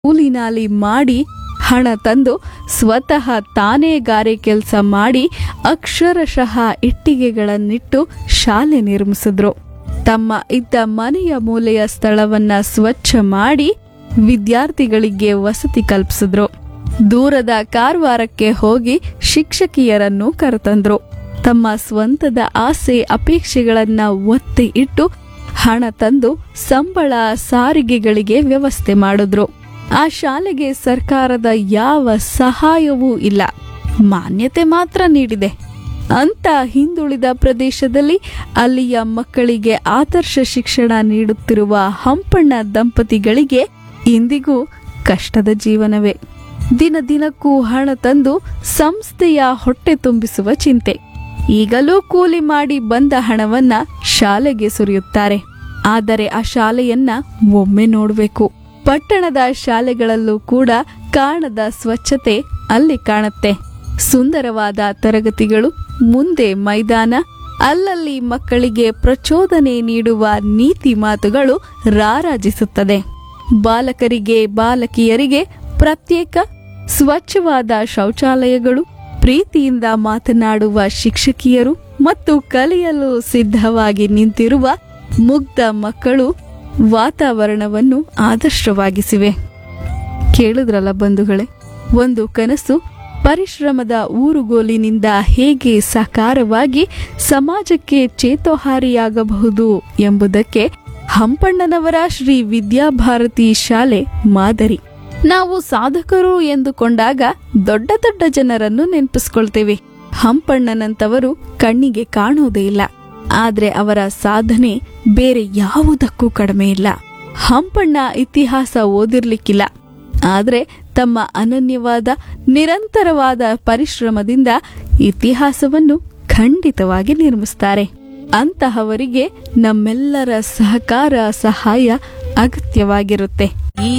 ಕೂಲಿನಾಲಿ ಮಾಡಿ ಹಣ ತಂದು ಸ್ವತಃ ತಾನೇ ಗಾರೆ ಕೆಲಸ ಮಾಡಿ ಅಕ್ಷರಶಃ ಇಟ್ಟಿಗೆಗಳನ್ನಿಟ್ಟು ಶಾಲೆ ನಿರ್ಮಿಸಿದ್ರು ತಮ್ಮ ಇದ್ದ ಮನೆಯ ಮೂಲೆಯ ಸ್ಥಳವನ್ನ ಸ್ವಚ್ಛ ಮಾಡಿ ವಿದ್ಯಾರ್ಥಿಗಳಿಗೆ ವಸತಿ ಕಲ್ಪಿಸಿದ್ರು ದೂರದ ಕಾರವಾರಕ್ಕೆ ಹೋಗಿ ಶಿಕ್ಷಕಿಯರನ್ನು ಕರೆತಂದ್ರು ತಮ್ಮ ಸ್ವಂತದ ಆಸೆ ಅಪೇಕ್ಷೆಗಳನ್ನ ಒತ್ತಿ ಇಟ್ಟು ಹಣ ತಂದು ಸಂಬಳ ಸಾರಿಗೆಗಳಿಗೆ ವ್ಯವಸ್ಥೆ ಮಾಡಿದ್ರು ಆ ಶಾಲೆಗೆ ಸರ್ಕಾರದ ಯಾವ ಸಹಾಯವೂ ಇಲ್ಲ ಮಾನ್ಯತೆ ಮಾತ್ರ ನೀಡಿದೆ ಅಂತ ಹಿಂದುಳಿದ ಪ್ರದೇಶದಲ್ಲಿ ಅಲ್ಲಿಯ ಮಕ್ಕಳಿಗೆ ಆದರ್ಶ ಶಿಕ್ಷಣ ನೀಡುತ್ತಿರುವ ಹಂಪಣ್ಣ ದಂಪತಿಗಳಿಗೆ ಇಂದಿಗೂ ಕಷ್ಟದ ಜೀವನವೇ ದಿನ ದಿನಕ್ಕೂ ಹಣ ತಂದು ಸಂಸ್ಥೆಯ ಹೊಟ್ಟೆ ತುಂಬಿಸುವ ಚಿಂತೆ ಈಗಲೂ ಕೂಲಿ ಮಾಡಿ ಬಂದ ಹಣವನ್ನ ಶಾಲೆಗೆ ಸುರಿಯುತ್ತಾರೆ ಆದರೆ ಆ ಶಾಲೆಯನ್ನ ಒಮ್ಮೆ ನೋಡಬೇಕು ಪಟ್ಟಣದ ಶಾಲೆಗಳಲ್ಲೂ ಕೂಡ ಕಾಣದ ಸ್ವಚ್ಛತೆ ಅಲ್ಲಿ ಕಾಣುತ್ತೆ ಸುಂದರವಾದ ತರಗತಿಗಳು ಮುಂದೆ ಮೈದಾನ ಅಲ್ಲಲ್ಲಿ ಮಕ್ಕಳಿಗೆ ಪ್ರಚೋದನೆ ನೀಡುವ ನೀತಿ ಮಾತುಗಳು ರಾರಾಜಿಸುತ್ತದೆ ಬಾಲಕರಿಗೆ ಬಾಲಕಿಯರಿಗೆ ಪ್ರತ್ಯೇಕ ಸ್ವಚ್ಛವಾದ ಶೌಚಾಲಯಗಳು ಪ್ರೀತಿಯಿಂದ ಮಾತನಾಡುವ ಶಿಕ್ಷಕಿಯರು ಮತ್ತು ಕಲಿಯಲು ಸಿದ್ಧವಾಗಿ ನಿಂತಿರುವ ಮುಗ್ಧ ಮಕ್ಕಳು ವಾತಾವರಣವನ್ನು ಆದರ್ಶವಾಗಿಸಿವೆ ಕೇಳಿದ್ರಲ್ಲ ಬಂಧುಗಳೇ ಒಂದು ಕನಸು ಪರಿಶ್ರಮದ ಊರುಗೋಲಿನಿಂದ ಹೇಗೆ ಸಾಕಾರವಾಗಿ ಸಮಾಜಕ್ಕೆ ಚೇತೋಹಾರಿಯಾಗಬಹುದು ಎಂಬುದಕ್ಕೆ ಹಂಪಣ್ಣನವರ ಶ್ರೀ ವಿದ್ಯಾಭಾರತಿ ಶಾಲೆ ಮಾದರಿ ನಾವು ಸಾಧಕರು ಎಂದುಕೊಂಡಾಗ ದೊಡ್ಡ ದೊಡ್ಡ ಜನರನ್ನು ನೆನಪಿಸ್ಕೊಳ್ತೇವೆ ಹಂಪಣ್ಣನಂತವರು ಕಣ್ಣಿಗೆ ಕಾಣುವುದೇ ಇಲ್ಲ ಆದ್ರೆ ಅವರ ಸಾಧನೆ ಬೇರೆ ಯಾವುದಕ್ಕೂ ಕಡಿಮೆ ಇಲ್ಲ ಹಂಪಣ್ಣ ಇತಿಹಾಸ ಓದಿರ್ಲಿಕ್ಕಿಲ್ಲ ಆದ್ರೆ ತಮ್ಮ ಅನನ್ಯವಾದ ನಿರಂತರವಾದ ಪರಿಶ್ರಮದಿಂದ ಇತಿಹಾಸವನ್ನು ಖಂಡಿತವಾಗಿ ನಿರ್ಮಿಸ್ತಾರೆ ಅಂತಹವರಿಗೆ ನಮ್ಮೆಲ್ಲರ ಸಹಕಾರ ಸಹಾಯ ಅಗತ್ಯವಾಗಿರುತ್ತೆ